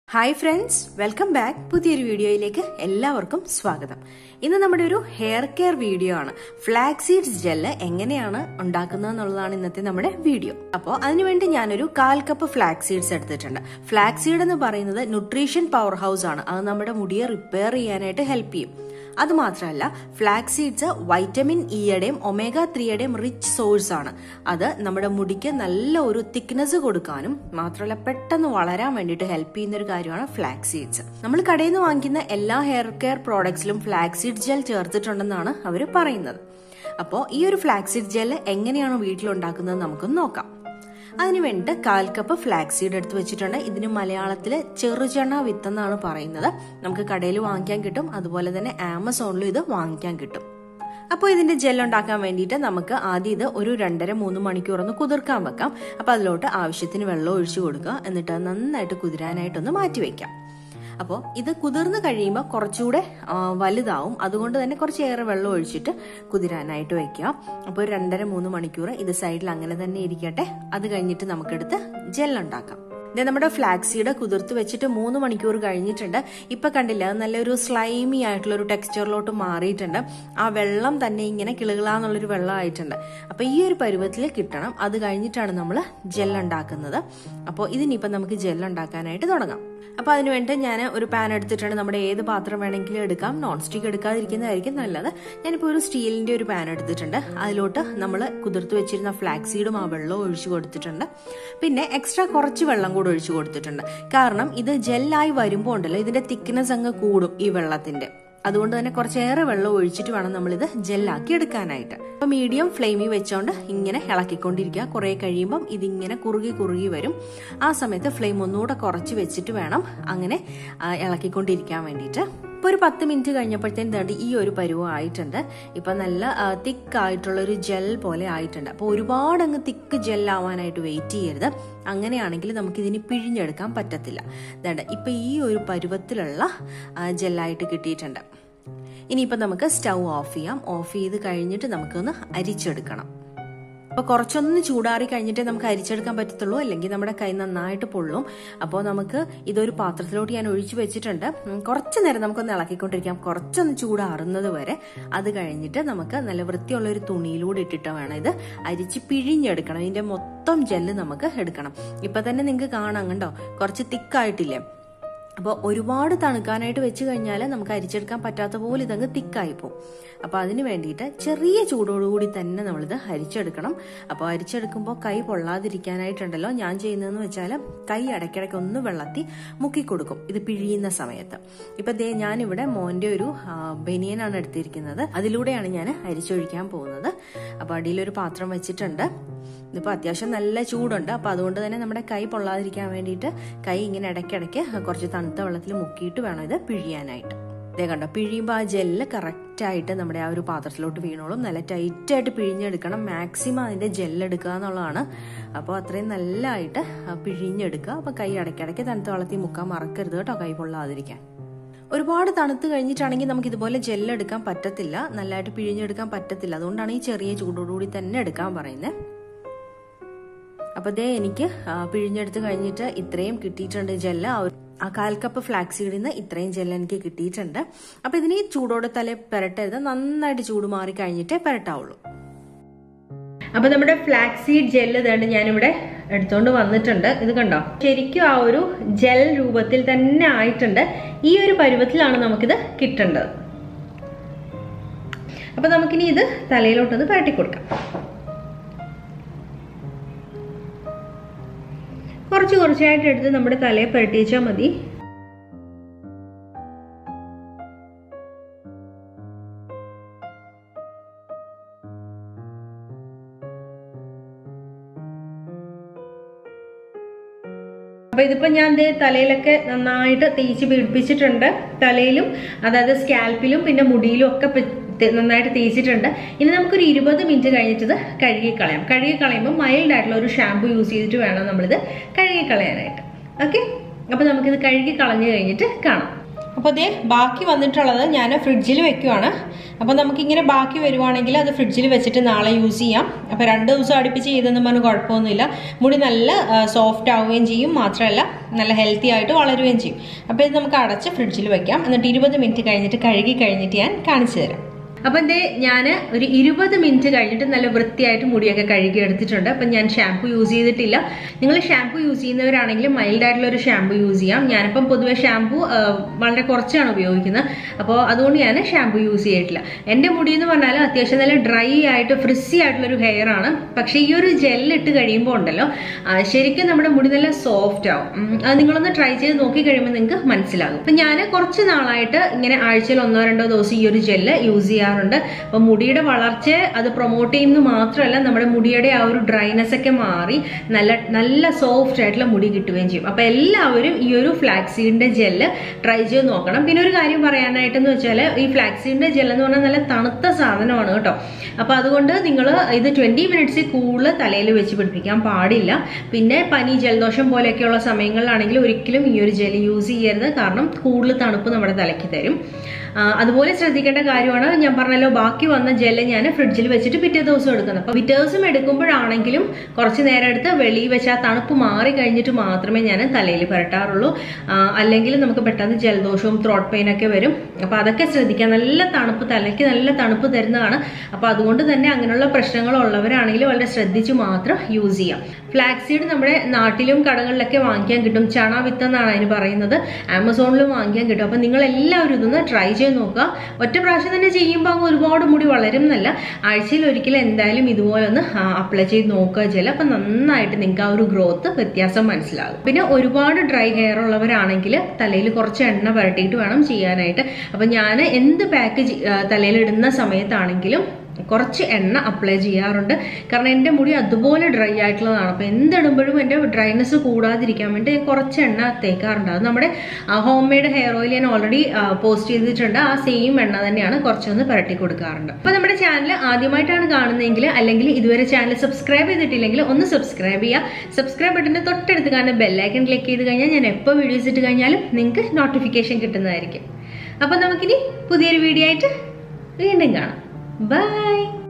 Hi friends welcome back പുതിയൊരു വീഡിയോയിലേക്ക് എല്ലാവർക്കും സ്വാഗതം ഇന്ന് നമ്മുടെ ഒരു ഹെയർ കെയർ വീഡിയോ ആണ് ഫ്ലാക്സ് സീഡ്സ് ജെല്ല് എങ്ങനെയാണ് ഉണ്ടാക്കുന്നത് എന്നുള്ളതാണ് ഇന്നത്തെ നമ്മുടെ വീഡിയോ അപ്പോൾ അതിനുവേണ്ടി ഞാനൊരു കാൽ കപ്പ് ഫ്ലാക്സ് സീഡ്സ് എടുത്തിട്ടുണ്ട് ഫ്ലാക്സ് സീഡ് എന്ന് പറയുന്നത് ന്യൂട്രീഷൻ പവർ ഹൗസ് ആണ് അത് നമ്മുടെ മുടിയെ റിപ്പയർ ചെയ്യാനായിട്ട് ഹെൽപ്പ് ചെയ്യും അത് മാത്രമല്ല ഫ്ലാക്സ് സീഡ്സ് വൈറ്റമിൻ ഇയുടെയും ഒമേഗ ത്രീയുടെയും റിച്ച് സോഴ്സ് ആണ് അത് നമ്മുടെ മുടിക്ക് നല്ല ഒരു തിക്നെസ് കൊടുക്കാനും മാത്രമല്ല പെട്ടെന്ന് വളരാൻ വേണ്ടിയിട്ട് ഹെൽപ്പ് ചെയ്യുന്ന ഒരു കാര്യമാണ് ഫ്ലാക്സ് സീഡ്സ് നമ്മൾ കടയിൽ നിന്ന് വാങ്ങിക്കുന്ന എല്ലാ ഹെയർ കെയർ പ്രോഡക്ട്സിലും ഫ്ലാക്സ് സീഡ് ജെൽ ചേർത്തിട്ടുണ്ടെന്നാണ് അവർ പറയുന്നത് അപ്പോൾ ഈ ഒരു ഫ്ലാക്സ് സീഡ് ജെൽ എങ്ങനെയാണ് വീട്ടിലുണ്ടാക്കുന്നത് നമുക്കൊന്ന് നോക്കാം അതിന് വേണ്ടിയിട്ട് കാൽ കപ്പ് ഫ്ലാക്സ് സീഡ് എടുത്ത് വെച്ചിട്ടുണ്ട് ഇതിന് മലയാളത്തിൽ ചെറുചെണ്ണ വിത്ത് എന്നാണ് പറയുന്നത് നമുക്ക് കടയിൽ വാങ്ങിക്കാൻ കിട്ടും അതുപോലെ തന്നെ ആമസോണിലും ഇത് വാങ്ങിക്കാൻ കിട്ടും അപ്പോൾ ഇതിന്റെ ജെൽ ഉണ്ടാക്കാൻ വേണ്ടിയിട്ട് നമുക്ക് ആദ്യം ഇത് ഒരു രണ്ടര മൂന്ന് മണിക്കൂർ ഒന്ന് കുതിർക്കാൻ വെക്കാം അപ്പോൾ അതിലോട്ട് ആവശ്യത്തിന് വെള്ളം ഒഴിച്ചു കൊടുക്കുക എന്നിട്ട് അത് നന്നായിട്ട് കുതിരാനായിട്ടൊന്ന് മാറ്റി വെക്കാം അപ്പോൾ ഇത് കുതിർന്ന് കഴിയുമ്പോൾ കുറച്ചുകൂടെ വലുതാവും അതുകൊണ്ട് തന്നെ കുറച്ചേറെ വെള്ളം ഒഴിച്ചിട്ട് കുതിരാനായിട്ട് വെക്കുക അപ്പോൾ ഒരു രണ്ടര മൂന്ന് മണിക്കൂർ ഇത് സൈഡിൽ അങ്ങനെ തന്നെ ഇരിക്കട്ടെ അത് കഴിഞ്ഞിട്ട് നമുക്കെടുത്ത് ജെല്ലുണ്ടാക്കാം ഇത് നമ്മുടെ ഫ്ലാക്സീഡ് കുതിർത്ത് വെച്ചിട്ട് മൂന്ന് മണിക്കൂർ കഴിഞ്ഞിട്ടുണ്ട് ഇപ്പൊ കണ്ടില്ല അത് നല്ലൊരു സ്ലൈമി ആയിട്ടുള്ള ഒരു ടെക്സ്ചറിലോട്ട് മാറിയിട്ടുണ്ട് ആ വെള്ളം തന്നെ ഇങ്ങനെ കിളുകളാന്നുള്ളൊരു വെള്ളമായിട്ടുണ്ട് അപ്പൊ ഈ ഒരു പരുവത്തിൽ കിട്ടണം അത് കഴിഞ്ഞിട്ടാണ് നമ്മൾ ജെല്ലുണ്ടാക്കുന്നത് അപ്പോൾ ഇതിനിപ്പം നമുക്ക് ജെല്ലുണ്ടാക്കാനായിട്ട് തുടങ്ങാം അപ്പോൾ അതിനുവേണ്ടി ഞാൻ ഒരു പാൻ എടുത്തിട്ടുണ്ട് നമ്മുടെ ഏത് പാത്രം വേണമെങ്കിലും എടുക്കാം നോൺ സ്റ്റിക്ക് എടുക്കാതിരിക്കുന്നതായിരിക്കും നല്ലത് ഞാനിപ്പോൾ ഒരു സ്റ്റീലിന്റെ ഒരു പാൻ എടുത്തിട്ടുണ്ട് അതിലോട്ട് നമ്മൾ കുതിർത്ത് വെച്ചിരുന്ന ഫ്ലാക്സീഡും ആ വെള്ളവും ഒഴിച്ചു കൊടുത്തിട്ടുണ്ട് പിന്നെ എക്സ്ട്രാ കുറച്ച് വെള്ളം കൂടെ ഒഴിച്ചു കൊടുത്തിട്ടുണ്ട് കാരണം ഇത് ജെല്ലായി വരുമ്പോൾ ഉണ്ടല്ലോ ഇതിന്റെ തിക്നെസ് അങ്ങ് കൂടും ഈ വെള്ളത്തിന്റെ അതുകൊണ്ട് തന്നെ കുറച്ചേറെ വെള്ളം ഒഴിച്ചിട്ട് വേണം നമ്മളിത് ജെല്ലാക്കി എടുക്കാനായിട്ട് അപ്പൊ മീഡിയം ഫ്ലെയിമിൽ വെച്ചോണ്ട് ഇങ്ങനെ ഇളക്കിക്കൊണ്ടിരിക്കുക കുറെ കഴിയുമ്പം ഇതിങ്ങനെ കുറുകി കുറുകി വരും ആ സമയത്ത് ഫ്ലെയിം ഒന്നുകൂടെ കുറച്ച് വെച്ചിട്ട് വേണം അങ്ങനെ ഇളക്കിക്കൊണ്ടിരിക്കാൻ വേണ്ടിയിട്ട് ഇപ്പോൾ ഒരു പത്ത് മിനിറ്റ് കഴിഞ്ഞപ്പോഴത്തേനും തേണ്ടി ഈ ഒരു പരുവം ആയിട്ടുണ്ട് ഇപ്പം നല്ല തിക്ക് ആയിട്ടുള്ള ഒരു ജെൽ പോലെ ആയിട്ടുണ്ട് അപ്പോൾ ഒരുപാട് അങ്ങ് തിക്ക് ജെല്ലാവാനായിട്ട് വെയിറ്റ് ചെയ്യരുത് അങ്ങനെയാണെങ്കിൽ നമുക്കിതിന് പിഴിഞ്ഞെടുക്കാൻ പറ്റത്തില്ല വേണ്ട ഇപ്പം ഈ ഒരു പരുവത്തിലുള്ള ജെല്ലായിട്ട് കിട്ടിയിട്ടുണ്ട് ഇനിയിപ്പോൾ നമുക്ക് സ്റ്റൗ ഓഫ് ചെയ്യാം ഓഫ് ചെയ്ത് കഴിഞ്ഞിട്ട് നമുക്കൊന്ന് അരിച്ചെടുക്കണം അപ്പോൾ കുറച്ചൊന്ന് ചൂടാറി കഴിഞ്ഞിട്ടേ നമുക്ക് അരിച്ചെടുക്കാൻ പറ്റത്തുള്ളൂ അല്ലെങ്കിൽ നമ്മുടെ കൈ നന്നായിട്ട് പൊള്ളും അപ്പോൾ നമുക്ക് ഇതൊരു പാത്രത്തിലോട്ട് ഞാൻ ഒഴിച്ചു വെച്ചിട്ടുണ്ട് കുറച്ച് നേരം നമുക്കൊന്ന് ഇളക്കിക്കൊണ്ടിരിക്കാം കുറച്ചൊന്ന് ചൂടാറുന്നത് വരെ അത് കഴിഞ്ഞിട്ട് നമുക്ക് നല്ല വൃത്തിയുള്ള ഒരു തുണിയിലൂടെ ഇട്ടിട്ട് വേണം ഇത് അരിച്ച് പിഴിഞ്ഞെടുക്കണം ഇതിന്റെ മൊത്തം ജെല്ല് നമുക്ക് എടുക്കണം ഇപ്പൊ തന്നെ നിങ്ങൾക്ക് കാണാം കണ്ടോ കുറച്ച് തിക്കായിട്ടില്ലേ അപ്പോൾ ഒരുപാട് തണുക്കാനായിട്ട് വെച്ച് കഴിഞ്ഞാൽ നമുക്ക് അരിച്ചെടുക്കാൻ പറ്റാത്ത പോലെ ഇതങ്ങ് തിക്കായി പോകും അപ്പോൾ അതിന് വേണ്ടിയിട്ട് ചെറിയ ചൂടോടുകൂടി തന്നെ നമ്മളിത് അരിച്ചെടുക്കണം അപ്പോൾ അരിച്ചെടുക്കുമ്പോൾ കൈ പൊള്ളാതിരിക്കാനായിട്ടുണ്ടല്ലോ ഞാൻ ചെയ്യുന്നതെന്ന് വെച്ചാൽ കൈ ഇടയ്ക്കിടയ്ക്ക് ഒന്ന് വെള്ളത്തി മുക്കി കൊടുക്കും ഇത് പിഴിയുന്ന സമയത്ത് ഇപ്പം ദേ ഞാനിവിടെ മോൻ്റെ ഒരു ബനിയനാണ് എടുത്തിരിക്കുന്നത് അതിലൂടെയാണ് ഞാൻ അരിച്ചൊഴിക്കാൻ പോകുന്നത് അപ്പോൾ അടിയിലൊരു പാത്രം വെച്ചിട്ടുണ്ട് ഇതിപ്പോൾ അത്യാവശ്യം നല്ല ചൂടുണ്ട് അപ്പോൾ അതുകൊണ്ട് തന്നെ നമ്മുടെ കൈ പൊള്ളാതിരിക്കാൻ വേണ്ടിയിട്ട് കൈ ഇങ്ങനെ ഇടയ്ക്കിടയ്ക്ക് കുറച്ച് തണുത്ത വെള്ളത്തിൽ മുക്കിയിട്ട് വേണം ഇത് പിഴിയാനായിട്ട് ഇതേ കണ്ടോ പിഴിയുമ്പോൾ ആ ജെല്ല് കറക്റ്റായിട്ട് നമ്മുടെ ആ ഒരു പാത്രത്തിലോട്ട് വീണോളും നല്ല ടൈറ്റായിട്ട് പിഴിഞ്ഞെടുക്കണം മാക്സിമം അതിൻ്റെ ജെല്ലെടുക്കുക എന്നുള്ളതാണ് അപ്പോൾ അത്രയും നല്ലതായിട്ട് പിഴിഞ്ഞെടുക്കുക അപ്പോൾ കൈ ഇടയ്ക്കിടയ്ക്ക് തണുത്ത വെള്ളത്തിൽ മുക്കാൻ മറക്കരുത് കേട്ടോ കൈ പൊള്ളാതിരിക്കാൻ ഒരുപാട് തണുത്ത് കഴിഞ്ഞിട്ടാണെങ്കിൽ നമുക്ക് ഇതുപോലെ ജെല്ലെടുക്കാൻ പറ്റത്തില്ല നല്ലതായിട്ട് പിഴിഞ്ഞെടുക്കാൻ പറ്റത്തില്ല അതുകൊണ്ടാണ് ഈ ചെറിയ ചൂടോടുകൂടി തന്നെ എടുക്കാൻ പറയുന്നത് അപ്പോൾ ദേ എനിക്ക് പിഴിഞ്ഞെടുത്ത് കഴിഞ്ഞിട്ട് ഇത്രയും കിട്ടിയിട്ടുണ്ട് ജെല്ല് ആ കാൽ കപ്പ് ഫ്ലാക്സീഡിൽ നിന്ന് ഇത്രയും ജെല്ല് എനിക്ക് കിട്ടിയിട്ടുണ്ട് അപ്പോൾ ഇതിന് ഈ ചൂടോടെ തല പെരട്ടരുത് നന്നായിട്ട് ചൂട് മാറി കഴിഞ്ഞിട്ടേ പെരട്ടാവുള്ളൂ അപ്പൊ നമ്മുടെ ഫ്ലാക്സീഡ് ജെല്ല് തേണ്ട ഞാനിവിടെ എടുത്തോണ്ട് വന്നിട്ടുണ്ട് ഇത് കണ്ടോ ശരിക്കും ആ ഒരു ജെൽ രൂപത്തിൽ തന്നെ ആയിട്ടുണ്ട് ഈ ഒരു പരുവത്തിലാണ് നമുക്കിത് കിട്ടേണ്ടത് അപ്പൊ നമുക്കിനി ഇത് തലയിലോട്ടൊന്ന് പരട്ടി കൊടുക്കാം കുറച്ച് കുറച്ചായിട്ട് എടുത്ത് നമ്മുടെ തലയെ പുരട്ടിച്ചാൽ മതി അപ്പൊ ഇതിപ്പോ ഞാൻ ദേ തലയിലൊക്കെ നന്നായിട്ട് തേച്ച് പിടിപ്പിച്ചിട്ടുണ്ട് തലയിലും അതായത് സ്കാൽപ്പിലും പിന്നെ മുടിയിലും ഒക്കെ നന്നായിട്ട് തേച്ചിട്ടുണ്ട് ഇനി നമുക്കൊരു ഇരുപത് മിനിറ്റ് കഴിഞ്ഞിട്ട് ഇത് കഴുകി കളയാം കഴുകി കളയുമ്പോൾ മൈൽഡ് ആയിട്ടുള്ള ഒരു ഷാമ്പു യൂസ് ചെയ്തിട്ട് വേണം നമ്മളിത് കഴുകി കളയാനായിട്ട് ഓക്കെ അപ്പൊ നമുക്കിത് കഴുകി കളഞ്ഞു കഴിഞ്ഞിട്ട് കാണാം അപ്പോൾ അതേ ബാക്കി വന്നിട്ടുള്ളത് ഞാൻ ഫ്രിഡ്ജിൽ വെക്കുവാണ് അപ്പോൾ നമുക്കിങ്ങനെ ബാക്കി വരുവാണെങ്കിൽ അത് ഫ്രിഡ്ജിൽ വെച്ചിട്ട് നാളെ യൂസ് ചെയ്യാം അപ്പോൾ രണ്ട് ദിവസം അടുപ്പിച്ച് ചെയ്തെന്ന് പറഞ്ഞ് കുഴപ്പമൊന്നുമില്ല മുടി നല്ല സോഫ്റ്റ് ആവുകയും ചെയ്യും മാത്രമല്ല നല്ല ഹെൽത്തി ആയിട്ട് വളരുകയും ചെയ്യും അപ്പോൾ ഇത് നമുക്ക് അടച്ച് ഫ്രിഡ്ജിൽ വെക്കാം എന്നിട്ട് ഇരുപത് മിനിറ്റ് കഴിഞ്ഞിട്ട് കഴുകി കഴിഞ്ഞിട്ട് ഞാൻ കാണിച്ചു തരാം അപ്പം എന്തേ ഞാൻ ഒരു ഇരുപത് മിനിറ്റ് കഴിഞ്ഞിട്ട് നല്ല വൃത്തിയായിട്ട് മുടിയൊക്കെ കഴുകി എടുത്തിട്ടുണ്ട് അപ്പം ഞാൻ ഷാമ്പു യൂസ് ചെയ്തിട്ടില്ല നിങ്ങൾ ഷാമ്പു യൂസ് ചെയ്യുന്നവരാണെങ്കിൽ മൈൽഡ് ആയിട്ടുള്ള ഒരു ഷാമ്പു യൂസ് ചെയ്യാം ഞാനിപ്പം പൊതുവെ ഷാമ്പു വളരെ കുറച്ചാണ് ഉപയോഗിക്കുന്നത് അപ്പോൾ അതുകൊണ്ട് ഞാൻ ഷാമ്പു യൂസ് ചെയ്തിട്ടില്ല എൻ്റെ മുടി എന്ന് പറഞ്ഞാൽ അത്യാവശ്യം നല്ല ഡ്രൈ ആയിട്ട് ഫ്രിസി ആയിട്ടുള്ള ഒരു ഹെയർ ആണ് പക്ഷേ ഈ ഒരു ജെല്ലിട്ട് കഴിയുമ്പോൾ ഉണ്ടല്ലോ ആ, ശരിക്കും നമ്മുടെ മുടി നല്ല സോഫ്റ്റ് ആവും ഉം, അത് നിങ്ങളൊന്ന് ട്രൈ ചെയ്ത് നോക്കി കഴിയുമ്പോൾ നിങ്ങൾക്ക് മനസ്സിലാകും അപ്പം ഞാൻ കുറച്ച് നാളായിട്ട് ഇങ്ങനെ ആഴ്ചയിൽ ഒന്നോ രണ്ടോ ദിവസം ഈ ഒരു ജെല്ല് യൂസ് ചെയ്യാറുണ്ട് അപ്പം മുടിയുടെ വളർച്ചയെ അത് പ്രൊമോട്ട് ചെയ്യുന്നത് മാത്രമല്ല നമ്മുടെ മുടിയുടെ ആ ഒരു ഡ്രൈനെസ് ഒക്കെ മാറി നല്ല നല്ല സോഫ്റ്റ് ആയിട്ടുള്ള മുടി കിട്ടുകയും ചെയ്യും അപ്പം എല്ലാവരും ഈ ഒരു ഫ്ലാക്സീഡിന്റെ ജെല്ല് ട്രൈ ചെയ്ത് നോക്കണം പിന്നെ ഒരു കാര്യം പറയാനായിട്ടെന്ന് വെച്ചാൽ ഈ ഫ്ലാക്സീഡിന്റെ ജെൽ എന്ന് പറഞ്ഞാൽ നല്ല തണുത്ത സാധനമാണ് കേട്ടോ അപ്പം അതുകൊണ്ട് നിങ്ങൾ ഇത് ട്വന്റി മിനിറ്റ്സ് കൂടുതൽ തലയിൽ വെച്ച് പിടിപ്പിക്കാൻ പാടില്ല പിന്നെ പനി ജലദോഷം പോലെയൊക്കെയുള്ള സമയങ്ങളിലാണെങ്കിൽ ഒരിക്കലും ഈ ഒരു ജെൽ യൂസ് ചെയ്യരുത് കാരണം കൂടുതൽ തണുപ്പ് നമ്മുടെ തലയ്ക്ക് തരും ആ, അതുപോലെ ശ്രദ്ധിക്കേണ്ട കാര്യമാണ് ഞാൻ പറഞ്ഞല്ലോ ബാക്കി വന്ന ജെല്ല് ഞാൻ ഫ്രിഡ്ജിൽ വെച്ചിട്ട് പിറ്റേ ദിവസം എടുക്കുന്നത് അപ്പോൾ പിറ്റേ ദിവസം എടുക്കുമ്പോഴാണെങ്കിലും കുറച്ച് നേരം എടുത്ത് വെളിയിൽ വെച്ച് ആ തണുപ്പ് മാറി കഴിഞ്ഞിട്ട് മാത്രമേ ഞാൻ തലയിൽ പുരട്ടാറുള്ളൂ ആ, അല്ലെങ്കിൽ നമുക്ക് പെട്ടെന്ന് ജലദോഷവും ത്രോട്ട് പെയിൻ ഒക്കെ വരും അപ്പോൾ അതൊക്കെ ശ്രദ്ധിക്കാം നല്ല തണുപ്പ് തലയ്ക്ക് നല്ല തണുപ്പ് തരുന്നതാണ് അപ്പോൾ അതുകൊണ്ട് തന്നെ അങ്ങനെയുള്ള പ്രശ്നങ്ങളുള്ളവരാണെങ്കിൽ വളരെ ശ്രദ്ധിച്ച് മാത്രം യൂസ് ചെയ്യാം ഫ്ലാക്സീഡ് നമ്മുടെ നാട്ടിലും കടകളിലൊക്കെ വാങ്ങിക്കാൻ കിട്ടും ചണ വിത്ത് എന്നാണ് അതിന് പറയുന്നത് ആമസോണിലും വാങ്ങിക്കാൻ കിട്ടും അപ്പം നിങ്ങൾ എല്ലാവരും ഇതൊന്ന് ട്രൈ ചെയ്ത് നോക്കുക ഒറ്റ പ്രാവശ്യം തന്നെ ചെയ്യുമ്പോൾ അങ്ങ് ഒരുപാട് മുടി വളരും എന്നല്ല ആഴ്ചയിൽ ഒരിക്കലും എന്തായാലും ഇതുപോലെ ഒന്ന് അപ്ലൈ ചെയ്ത് നോക്കുക ജല അപ്പം നന്നായിട്ട് നിങ്ങൾക്ക് ആ ഒരു ഗ്രോത്ത് വ്യത്യാസം മനസ്സിലാകും പിന്നെ ഒരുപാട് ഡ്രൈ ഹെയർ ഉള്ളവരാണെങ്കിൽ തലയിൽ കുറച്ച് എണ്ണ പുരട്ടിയിട്ട് വേണം ചെയ്യാനായിട്ട് അപ്പം ഞാൻ എന്ത് പാക്ക് തലയിൽ ഇടുന്ന സമയത്താണെങ്കിലും കുറച്ച് എണ്ണ അപ്ലൈ ചെയ്യാറുണ്ട് കാരണം എൻ്റെ മുടി അതുപോലെ ഡ്രൈ ആയിട്ടുള്ളതാണ് അപ്പോൾ എന്തിടുമ്പോഴും എൻ്റെ ഡ്രൈനെസ് കൂടാതിരിക്കാൻ വേണ്ടി ഞാൻ കുറച്ച് എണ്ണ തേക്കാറുണ്ട് അത് നമ്മുടെ ഹോം മെയ്ഡ് ഹെയർ ഓയിൽ ഞാൻ ഓൾറെഡി പോസ്റ്റ് ചെയ്തിട്ടുണ്ട് ആ സെയിം എണ്ണ തന്നെയാണ് കുറച്ചൊന്ന് പുരട്ടി കൊടുക്കാറുണ്ട് അപ്പോൾ നമ്മുടെ ചാനൽ ആദ്യമായിട്ടാണ് കാണുന്നതെങ്കിൽ അല്ലെങ്കിൽ ഇതുവരെ ചാനൽ സബ്സ്ക്രൈബ് ചെയ്തിട്ടില്ലെങ്കിൽ ഒന്ന് സബ്സ്ക്രൈബ് ചെയ്യുക സബ്സ്ക്രൈബ് ബട്ടൻ്റെ തൊട്ടടുത്ത് കാണുന്ന ബെല്ലൈക്കൺ ക്ലിക്ക് ചെയ്ത് കഴിഞ്ഞാൽ ഞാൻ എപ്പോൾ വീഡിയോസ് ഇട്ട് കഴിഞ്ഞാലും നിങ്ങൾക്ക് നോട്ടിഫിക്കേഷൻ കിട്ടുന്നതായിരിക്കും അപ്പോൾ നമുക്കിനി പുതിയൊരു വീഡിയോ ആയിട്ട് വീണ്ടും കാണാം Bye.